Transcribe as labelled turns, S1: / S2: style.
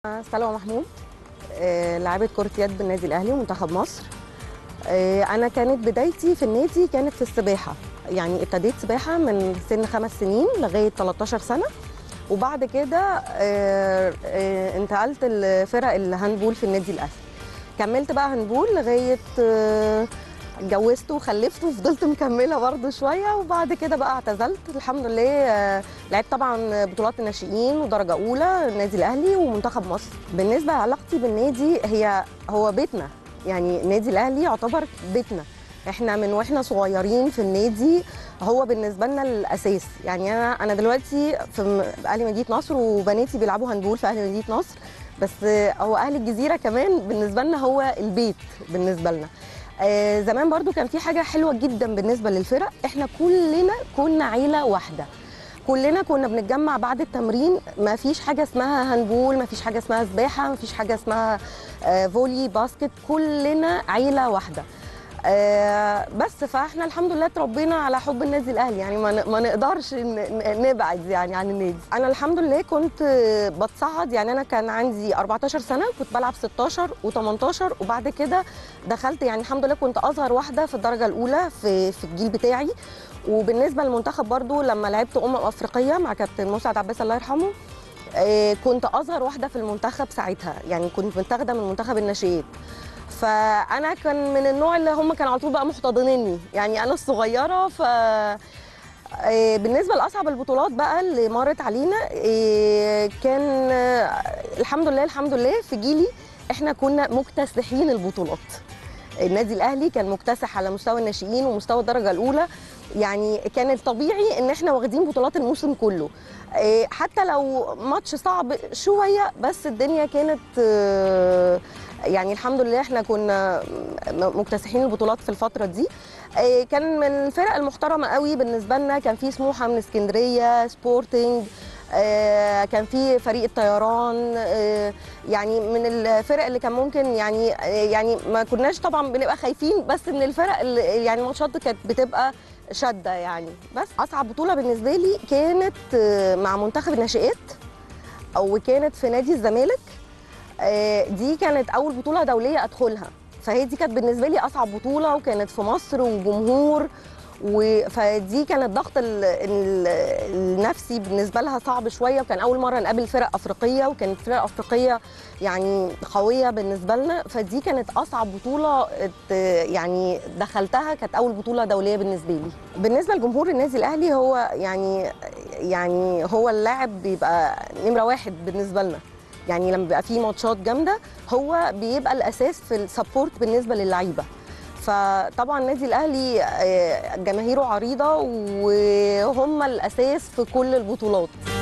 S1: سلوى محمود آه، لاعبة كرة يد بالنادي الأهلي ومنتخب مصر آه، أنا كانت بدايتي في النادي كانت في السباحة يعني ابتديت سباحة من سن خمس سنين لغاية 13 سنة وبعد كده آه، آه، انتقلت لفرق الهاندبول في النادي الأهلي كملت بقى هاندبول لغاية آه، اتجوزت وخلفت وفضلت مكملة برضه شوية وبعد كده بقى اعتزلت الحمد لله آه، لعبت طبعا بطولات الناشئين ودرجة أولى النادي الأهلي ومنتخب مصر بالنسبة لعلاقتي بالنادي هي هو بيتنا يعني النادي الأهلي يعتبر بيتنا احنا من واحنا صغيرين في النادي هو بالنسبة لنا الأساس يعني أنا أنا دلوقتي في م- أهلي مدينة نصر وبناتي بيلعبوا هاندبول في أهلي مدينة نصر بس آه، هو أهل الجزيرة كمان بالنسبة لنا هو البيت بالنسبة لنا آه، زمان برضو كان في حاجة حلوة جدا بالنسبة للفرق احنا كلنا كنا عيلة واحدة كلنا كنا بنتجمع بعد التمرين ما فيش حاجة اسمها هاندبول ما فيش حاجة اسمها سباحة ما فيش حاجة اسمها آه، فولي باسكت كلنا عيلة واحدة آه، بس فاحنا الحمد لله اتربينا على حب النادي الاهلي يعني ما ن- ما نقدرش ن- ن- نبعد يعني عن النادي انا الحمد لله كنت آه، بتصعد يعني انا كان عندي 14 سنه كنت بلعب 16 و18 وبعد كده دخلت يعني الحمد لله كنت اصغر واحده في الدرجه الاولى في في الجيل بتاعي وبالنسبه للمنتخب برضو لما لعبت امم افريقيه مع كابتن مسعد عباس الله يرحمه آه، كنت اصغر واحده في المنتخب ساعتها يعني كنت متاخده من منتخب الناشئات فانا كان من النوع اللي هم كانوا على طول بقى محتضنيني يعني انا الصغيره ف آه، بالنسبه لاصعب البطولات بقى اللي مرت علينا آه، كان آه، الحمد لله الحمد لله في جيلي احنا كنا مكتسحين البطولات النادي الاهلي كان مكتسح على مستوى الناشئين ومستوى الدرجه الاولى يعني كان الطبيعي ان احنا واخدين بطولات الموسم كله آه، حتى لو ماتش صعب شويه بس الدنيا كانت آه، يعني الحمد لله احنا كنا م- مكتسحين البطولات في الفتره دي آه، كان من الفرق المحترمه قوي بالنسبه لنا كان في سموحه من اسكندريه سبورتنج آه، كان في فريق الطيران آه، يعني من الفرق اللي كان ممكن يعني آه، يعني ما كناش طبعا بنبقى خايفين بس من الفرق اللي يعني الماتشات كانت بتبقى شاده يعني بس اصعب بطوله بالنسبه لي كانت آه، مع منتخب الناشئات او كانت في نادي الزمالك آه، دي كانت اول بطوله دوليه ادخلها فهي دي كانت بالنسبه لي اصعب بطوله وكانت في مصر وجمهور و- فدي كانت ضغط ال- ال- النفسي بالنسبه لها صعب شويه وكان اول مره نقابل فرق افريقيه وكانت فرق افريقيه يعني قويه بالنسبه لنا فدي كانت اصعب بطوله ات- يعني دخلتها كانت اول بطوله دوليه بالنسبه لي بالنسبه لجمهور النادي الاهلي هو يعني يعني هو اللاعب بيبقى نمره واحد بالنسبه لنا يعني لما بيبقى في ماتشات جامده هو بيبقى الاساس في السبورت بالنسبه للعيبه فطبعا النادي الاهلي آه، جماهيره عريضه وهم الاساس في كل البطولات